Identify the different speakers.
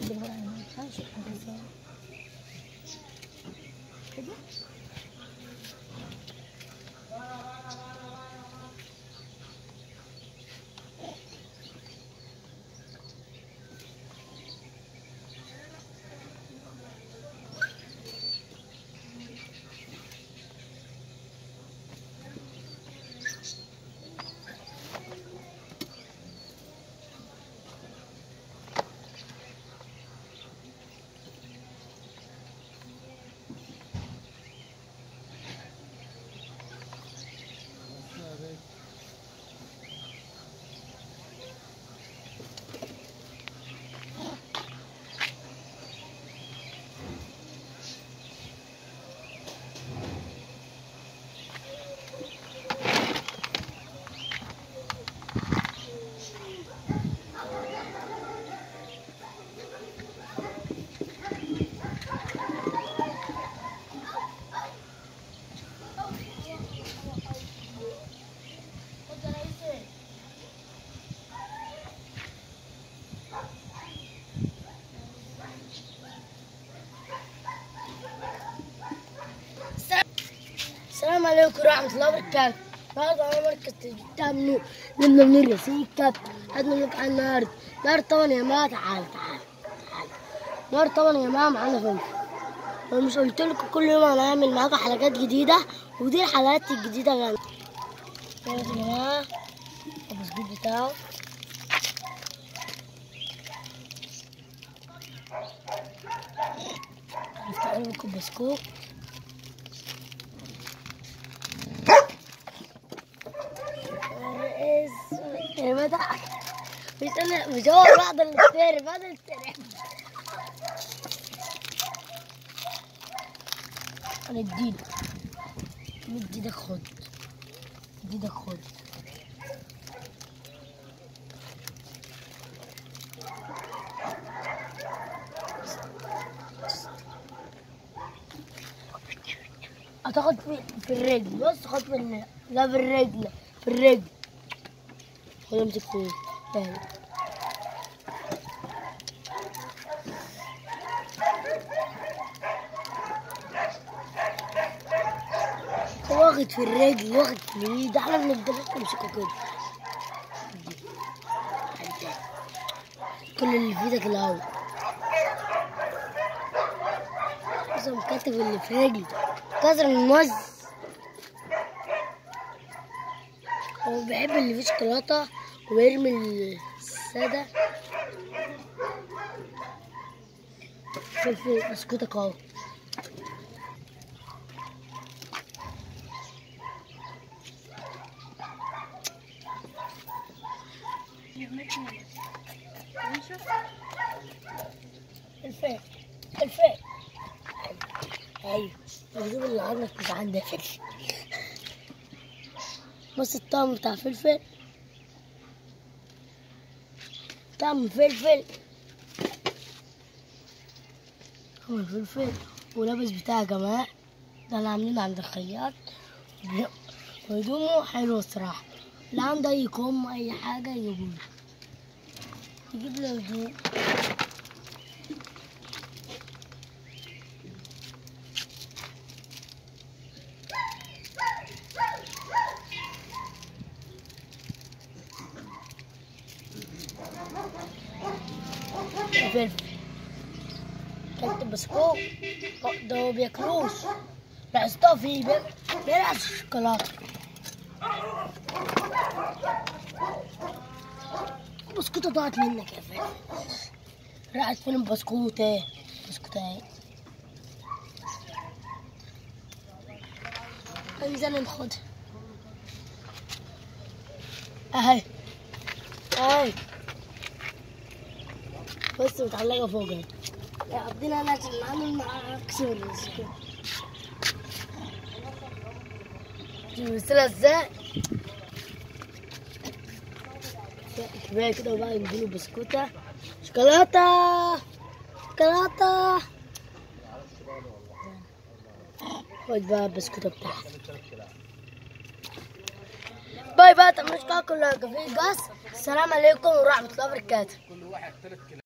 Speaker 1: الورقة هنا ماشي ازاي كده السلام عليكم ورحمة الله وبركاته النهارده أنا مركز تأمنوا نمنا من الرسيكة خدنا لك على النهارده النهارده طبعا يا جماعة تعال تعال تعال النهارده طبعا يا جماعة معانا فلفل أنا مش قلت لكم كل يوم هنعمل معاكم حلقات جديدة ودي الحلقات الجديدة اللي هن- يا جماعة البسكوت بتاعه نفتح لكم البسكوت يا مدح مش انا مش هو بعض الستير بعض الستير انا اديله مد ايدك خد مد ايدك خد هتاخد في, في الرجل بص خد في الن- لا في الرجل في الرجل خد امسك فيه تاني هو واخد في الرجل واخد في الايد احنا بنقدر نمسكه كده كل اللي في ايدك الاول بص هو مكتف اللي في رجلي كسر الموز هو بيحب اللي فيه شوكولاتة ويرمي السادة فلفل بسكوتك اهو الفين الفين ايوه الجيب اللي عندك مش عندك فلفل بص الطعم بتاع فلفل طعم فلفل هو الفلفل ولابس بتاع يا جماعة ده اللي عاملينه عند الخياط وهدومه حلوة الصراحة اللي عنده أي كم أي حاجة يجيبوله يجيب له هدوم فلفل كلت بسكوت ده ما بياكلوش لعستها فيه بي- بيلعب الشوكولاتة البسكوتة ضاعت منك يا فلفل راحت فين البسكوت ايه بسكوت ايه انزل ناخدها اهي اهي بس متعلقة فوق اهي يا عبدنا انا عشان نعمل معاك شغل البسكوت تمثلها ازاي؟ كفاية كده وبقى نديله بسكوتة شوكولاتة شوكولاتة خد بقى البسكوتة بتاعتك باي باي تعملوش كده كلها كافيه جاس السلام عليكم ورحمة الله وبركاته